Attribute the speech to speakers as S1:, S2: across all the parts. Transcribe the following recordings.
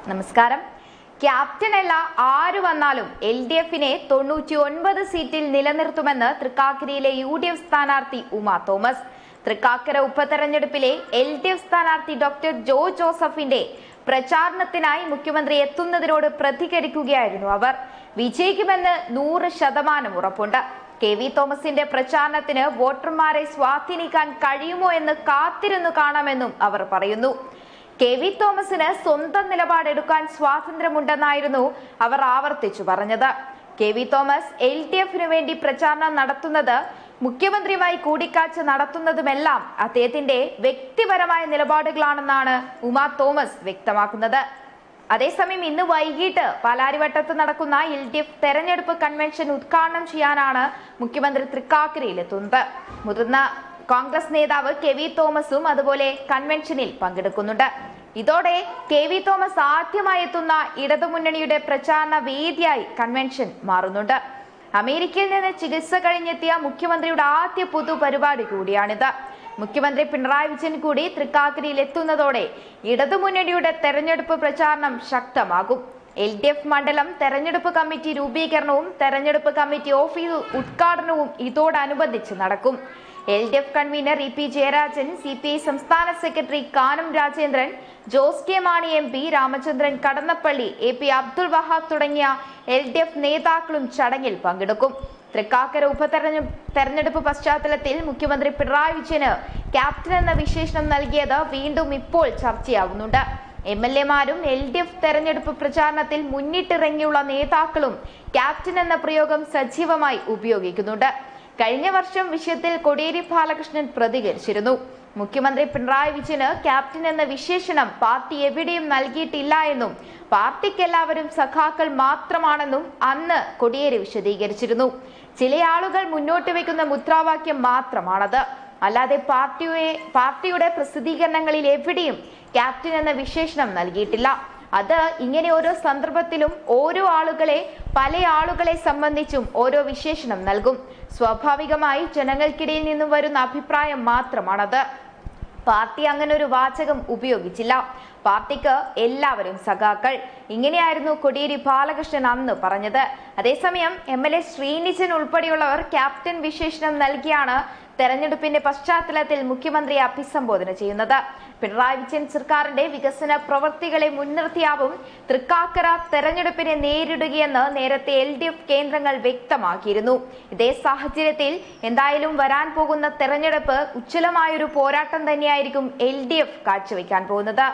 S1: നമസ്കാരം ക്യാപ്റ്റനല്ല ആര് വന്നാലും എൽ ഡി എഫിനെ തൊണ്ണൂറ്റി ഒൻപത് സീറ്റിൽ നിലനിർത്തുമെന്ന് തൃക്കാക്കരയിലെ യു ഡി എഫ് സ്ഥാനാർത്ഥി ഉമ തോമസ് തൃക്കാക്കര ഉപതെരഞ്ഞെടുപ്പിലെ എൽ ഡി എഫ് സ്ഥാനാർത്ഥി ഡോക്ടർ ജോ ജോസഫിന്റെ പ്രചാരണത്തിനായി മുഖ്യമന്ത്രി എത്തുന്നതിനോട് പ്രതികരിക്കുകയായിരുന്നു അവർ വിജയിക്കുമെന്ന് നൂറ് ശതമാനം ഉറപ്പുണ്ട് കെ വി തോമസിന്റെ പ്രചാരണത്തിന് വോട്ടർമാരെ സ്വാധീനിക്കാൻ കഴിയുമോ എന്ന് കാത്തിരുന്നു കാണാമെന്നും അവർ പറയുന്നു കെ വി തോമസിന് സ്വന്തം നിലപാടെടുക്കാൻ സ്വാതന്ത്ര്യമുണ്ടെന്നായിരുന്നു അവർ ആവർത്തിച്ചു പറഞ്ഞത് K V Thomas L D എഫിനു വേണ്ടി പ്രചാരണം നടത്തുന്നത് മുഖ്യമന്ത്രിയുമായി കൂടിക്കാഴ്ച നടത്തുന്നതുമെല്ലാം അദ്ദേഹത്തിന്റെ വ്യക്തിപരമായ നിലപാടുകളാണെന്നാണ് ഉമാ തോമസ് വ്യക്തമാക്കുന്നത് അതേസമയം ഇന്ന് വൈകിട്ട് പാലാരിവട്ടത്ത് നടക്കുന്ന എൽ ഡി എഫ് തെരഞ്ഞെടുപ്പ് കൺവെൻഷൻ ഉദ്ഘാടനം ചെയ്യാനാണ് മുഖ്യമന്ത്രി തൃക്കാക്കരയിലെത്തുന്നത് മുതിർന്ന കോൺഗ്രസ് നേതാവ് കെ വി തോമസും അതുപോലെ കൺവെൻഷനിൽ പങ്കെടുക്കുന്നുണ്ട് ഇതോടെ കെ വി തോമസ് ആദ്യമായി എത്തുന്ന ഇടതുമുന്നണിയുടെ പ്രചാരണ വേദിയായി കൺവെൻഷൻ മാറുന്നുണ്ട് അമേരിക്കയിൽ നിന്ന് ചികിത്സ കഴിഞ്ഞെത്തിയ മുഖ്യമന്ത്രിയുടെ ആദ്യ പൊതു പരിപാടി കൂടിയാണിത് മുഖ്യമന്ത്രി പിണറായി വിജയൻ കൂടി തൃക്കാക്കരയിൽ എത്തുന്നതോടെ ഇടതുമുന്നണിയുടെ തെരഞ്ഞെടുപ്പ് പ്രചാരണം ശക്തമാകും എൽ ഡി എഫ് മണ്ഡലം തെരഞ്ഞെടുപ്പ് കമ്മിറ്റി രൂപീകരണവും തെരഞ്ഞെടുപ്പ് കമ്മിറ്റി ഓഫീസ് ഉദ്ഘാടനവും ഇതോടനുബന്ധിച്ച് നടക്കും L D F convenor E P Jayarajan C P I സംസ്ഥാന secretary Kanam Rajendran Jose K Mani M P Ramachandran Kadannappally A P Abdul Wahab തുടങ്ങിയ എൽ ഡി എഫ് നേതാക്കളും ചടങ്ങിൽ പങ്കെടുക്കും തൃക്കാക്കര ഉപതെരഞ്ഞെടുപ്പ് തെരഞ്ഞെടുപ്പ് പശ്ചാത്തലത്തിൽ മുഖ്യമന്ത്രി പിണറായി വിജയന് ക്യാപ്റ്റൻ എന്ന വിശേഷണം നൽകിയത് വീണ്ടും ഇപ്പോൾ ചർച്ചയാവുന്നുണ്ട് എം എൽ എമാരും എൽ ഡി എഫ് തെരഞ്ഞെടുപ്പ് പ്രചാരണത്തിൽ മുന്നിട്ടിറങ്ങിയുള്ള നേതാക്കളും ക്യാപ്റ്റൻ എന്ന പ്രയോഗം സജീവമായി ഉപയോഗിക്കുന്നുണ്ട് കഴിഞ്ഞ വർഷം വിഷയത്തിൽ കോടിയേരി ബാലകൃഷ്ണൻ പ്രതികരിച്ചിരുന്നു മുഖ്യമന്ത്രി പിണറായി വിജയന് ക്യാപ്റ്റൻ എന്ന വിശേഷണം പാർട്ടി എവിടെയും നൽകിയിട്ടില്ല എന്നും പാർട്ടിക്ക് എല്ലാവരും സഖാക്കൾ മാത്രമാണെന്നും അന്ന് കൊടിയേരി വിശദീകരിച്ചിരുന്നു ചില ആളുകൾ മുന്നോട്ട് വെക്കുന്ന മുദ്രാവാക്യം മാത്രമാണത് അല്ലാതെ പാർട്ടിയെ പാർട്ടിയുടെ പ്രസിദ്ധീകരണങ്ങളിൽ എവിടെയും ക്യാപ്റ്റൻ എന്ന വിശേഷണം നൽകിയിട്ടില്ല അത് ഇങ്ങനെ ഓരോ സന്ദർഭത്തിലും ഓരോ ആളുകളെ പല ആളുകളെ സംബന്ധിച്ചും ഓരോ വിശേഷണം നൽകും സ്വാഭാവികമായി ജനങ്ങൾക്കിടയിൽ നിന്നും വരുന്ന അഭിപ്രായം മാത്രമാണത് പാർട്ടി അങ്ങനെ ഒരു വാചകം ഉപയോഗിച്ചില്ല പാർട്ടിക്ക് എല്ലാവരും സഖാക്കൾ ഇങ്ങനെയായിരുന്നു കൊടിയേരി ബാലകൃഷ്ണൻ അന്ന് പറഞ്ഞത് അതേസമയം എം എൽ എ ശ്രീനിജൻ ഉൾപ്പെടെയുള്ളവർ ക്യാപ്റ്റൻ വിശേഷണം നൽകിയാണ് തെരഞ്ഞെടുപ്പിന്റെ പശ്ചാത്തലത്തിൽ മുഖ്യമന്ത്രിയെ അഭിസംബോധന ചെയ്യുന്നത് പിണറായി വിജയൻ സർക്കാരിന്റെ വികസന പ്രവർത്തികളെ മുൻനിർത്തിയാവും തൃക്കാക്കര തെരഞ്ഞെടുപ്പിനെ നേരിടുകയെന്ന് നേരത്തെ എൽ ഡി എഫ് കേന്ദ്രങ്ങൾ വ്യക്തമാക്കിയിരുന്നു ഇതേ സാഹചര്യത്തിൽ എന്തായാലും വരാൻ പോകുന്ന തെരഞ്ഞെടുപ്പ് ഉജ്ജ്വലമായൊരു പോരാട്ടം തന്നെയായിരിക്കും എൽ ഡി എഫ് കാഴ്ചവെക്കാൻ പോകുന്നത്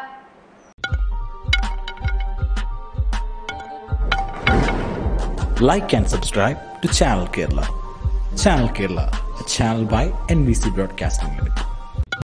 S2: like and subscribe to Channel Kerala. Channel Kerala, a channel by NBC Broadcasting Limited.